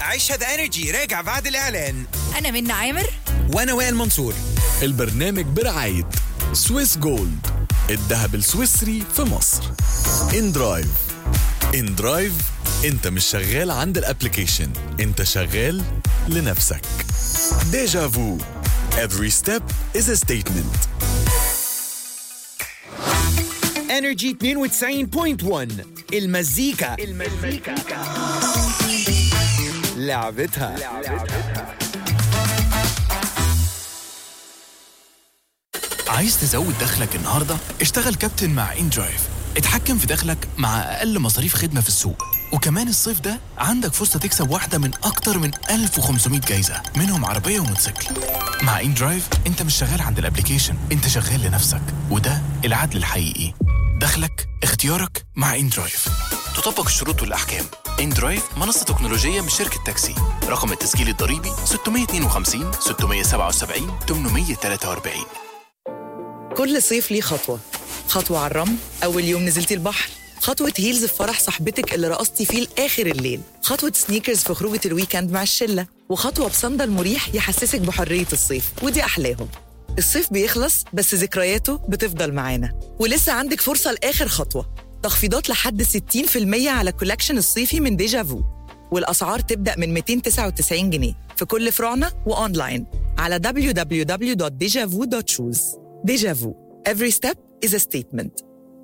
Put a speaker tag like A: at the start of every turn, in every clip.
A: عيشها ذا انرجي راجع بعد الاعلان
B: أنا منى عامر
A: وانا وائل منصور
C: البرنامج برعاية سويس جولد الذهب السويسري في مصر ان درايف ان درايف انت مش شغال عند الابليكيشن انت شغال لنفسك ديجا فو every step is a statement
A: انرجي 92.1 المزيكا المزيكا لعبتها
D: عايز تزود دخلك النهارده؟ اشتغل كابتن مع ان درايف اتحكم في دخلك مع اقل مصاريف خدمه في السوق وكمان الصيف ده عندك فرصه تكسب واحده من اكتر من 1500 جايزه منهم عربيه وموتوسيكل مع ان درايف انت مش شغال عند الابليكيشن انت شغال لنفسك وده العدل الحقيقي دخلك اختيارك مع ان درايف تطبق الشروط والاحكام ان درايف منصه تكنولوجيه من شركه تاكسي رقم التسجيل الضريبي 652 677 843
E: كل صيف ليه خطوة خطوة على الرمل أول يوم نزلتي البحر خطوة هيلز في فرح صاحبتك اللي رقصتي فيه لآخر الليل خطوة سنيكرز في خروجة الويكند مع الشلة وخطوة بصندل مريح يحسسك بحرية الصيف ودي أحلاهم الصيف بيخلص بس ذكرياته بتفضل معانا ولسه عندك فرصة لآخر خطوة تخفيضات لحد 60% على كولكشن الصيفي من ديجا فو والأسعار تبدأ من 299 جنيه في كل فروعنا وأونلاين على www.dejavu.shoes ديجا فو Every step is a statement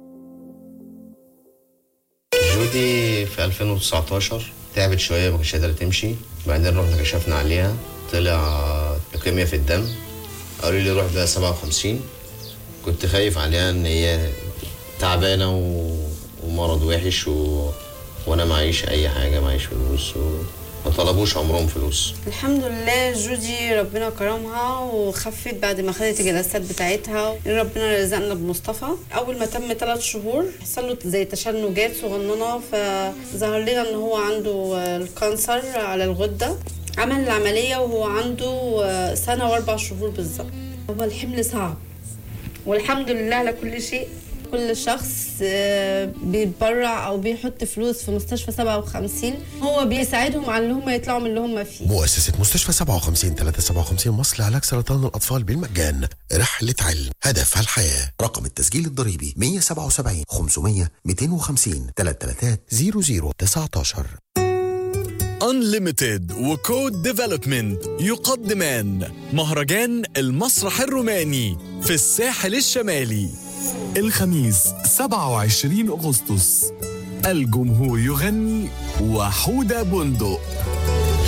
F: جودي في 2019 تعبت شوية ما كانتش قادرة تمشي بعدين رحنا كشفنا عليها طلع لوكيميا في الدم قالوا لي روح بقى 57 كنت خايف عليها ان هي تعبانة و... ومرض وحش و... وانا معيش اي حاجة معيش فلوس وما طلبوش عمرهم فلوس
G: الحمد لله جودي ربنا كرمها وخفت بعد ما خدت الجلسات بتاعتها ربنا رزقنا بمصطفى اول ما تم ثلاث شهور حصل له زي تشنجات صغننه فظهر لنا ان هو عنده الكانسر على الغده عمل العمليه وهو عنده سنه واربع شهور بالظبط هو الحمل صعب والحمد لله على كل شيء كل شخص آه، بيتبرع او بيحط فلوس في مستشفى 57 هو بيساعدهم على ان هم يطلعوا من اللي هم فيه
H: مؤسسة مستشفى 57 357 مصر لعلاج سرطان الأطفال بالمجان رحلة علم هدفها الحياة رقم التسجيل الضريبي 177 500 250 333 0019
C: Unlimited وكود ديفلوبمنت يقدمان مهرجان المسرح الروماني في الساحل الشمالي الخميس 27 أغسطس الجمهور يغني وحودة بندق